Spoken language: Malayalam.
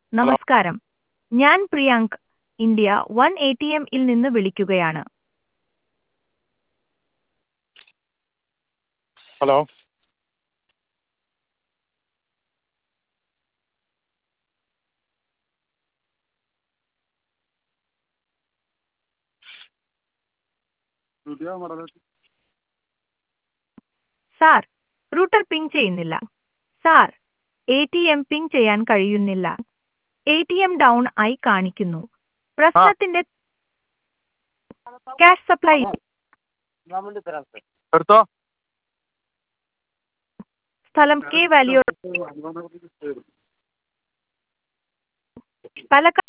നമസ്കാരം ഞാൻ Priyank India one A T എമ്മിൽ നിന്ന് വിളിക്കുകയാണ് ഹലോ സാർ റൂട്ടർ പിങ് ചെയ്യുന്നില്ല sir A T M ping ചെയ്യാൻ കഴിയുന്നില്ല എ ടി എം ഡൗൺ ആയി കാണിക്കുന്നു പ്രശ്നത്തിന്റെ ക്യാഷ് സപ്ലൈ എടുത്തോ സ്ഥലം കെ വാല്യൂ പാലക്കാട്